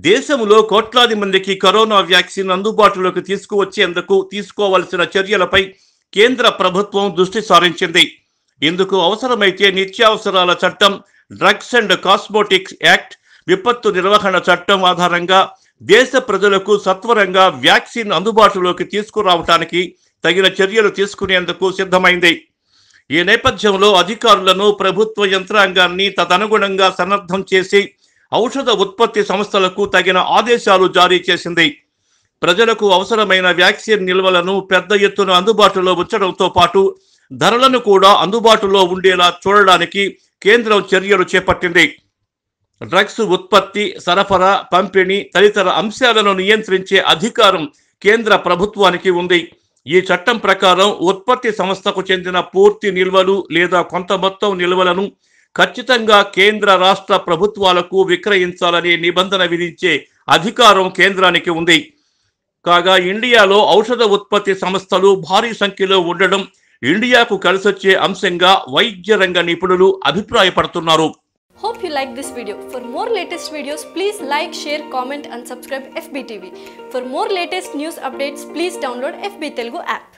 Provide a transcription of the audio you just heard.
దేశంలో కోట్లాది మందికి కరోనా వ్యాక్సిన్ అందుబాటులోకి తీసుకువచ్చేందుకు తీసుకోవలసిన చర్యలపై కేంద్ర ప్రభుత్వం దృష్టి సారించింది ఇందుకు అవసరమైతే నిత్యావసరాల చట్టం డ్రగ్స్ అండ్ కాస్మోటిక్స్ యాక్ట్ విపత్తు నిర్వహణ చట్టం ఆధారంగా దేశ ప్రజలకు సత్వరంగా వ్యాక్సిన్ అందుబాటులోకి తీసుకురావటానికి తగిన చర్యలు తీసుకునేందుకు సిద్ధమైంది ఈ నేపథ్యంలో అధికారులను ప్రభుత్వ యంత్రాంగాన్ని తదనుగుణంగా సన్నద్ధం చేసి ఔషధ ఉత్పత్తి సంస్థలకు తగిన ఆదేశాలు జారీ చేసింది ప్రజలకు అవసరమైన వ్యాక్సిన్ నిల్వలను పెద్ద ఎత్తున అందుబాటులో ఉంచడంతో పాటు ధరలను కూడా అందుబాటులో ఉండేలా చూడడానికి కేంద్రం చర్యలు చేపట్టింది డ్రగ్స్ ఉత్పత్తి సరఫరా పంపిణీ తదితర అంశాలను నియంత్రించే అధికారం కేంద్ర ప్రభుత్వానికి ఉంది ఈ చట్టం ప్రకారం ఉత్పత్తి సంస్థకు చెందిన పూర్తి నిల్వలు లేదా కొంత మొత్తం నిల్వలను ఖచ్చితంగా కేంద్ర రాష్ట్ర ప్రభుత్వాలకు విక్రయించాలనే నిబంధన విధించే అధికారం కేంద్రానికి ఉంది కాగా ఇండియాలో ఔషధ ఉత్పత్తి సంస్థలు భారీ సంఖ్యలో ఉండడం ఇండియాకు కలిసొచ్చే అంశంగా వైద్య రంగ నిపుణులు అభిప్రాయపడుతున్నారు Hope you like this video. For more latest videos, please like, share, comment and subscribe FBTV. For more latest news updates, please download FB Telugu app.